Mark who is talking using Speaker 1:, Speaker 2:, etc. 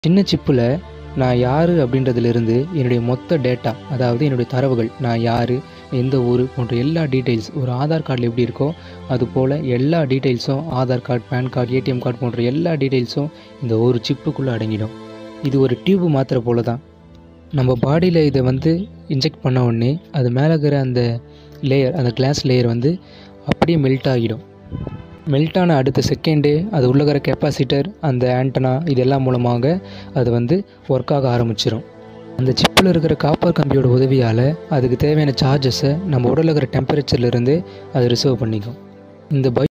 Speaker 1: சின்ன சிப்பில் நான் யார் அப்படின்றதுலேருந்து என்னுடைய மொத்த டேட்டா அதாவது என்னுடைய தரவுகள் நான் யார் எந்த ஊர் போன்ற எல்லா டீட்டெயில்ஸ் ஒரு ஆதார் கார்டில் எப்படி இருக்கோ அதுபோல் எல்லா டீட்டெயில்ஸும் Aadhaar card PAN card ATM card போன்ற எல்லா டீட்டெயில்ஸும் இந்த ஒரு சிப்புக்குள்ளே அடங்கிடும் இது ஒரு டியூப் மாத்திரை போல தான் நம்ம பாடியில் இதை வந்து இன்ஜெக்ட் பண்ண உடனே அது மேலே இருக்கிற அந்த லேயர் அந்த கிளாஸ் லேயர் வந்து அப்படியே மெல்ட் ஆகிடும் மெல்ட் ஆன அடுத்த செகண்டே அது உள்ள இருக்கிற கெப்பாசிட்டர் அந்த ஆண்டனா இதெல்லாம் மூலமாக அது வந்து ஒர்க் ஆக ஆரம்பிச்சிடும் அந்த சிப்பில் இருக்கிற காப்பர் கம்பியோட உதவியால் அதுக்கு தேவையான சார்ஜஸை நம்ம உடலில் இருக்கிற டெம்பரேச்சர்லேருந்து அது ரிசர்வ் பண்ணிக்கும் இந்த பை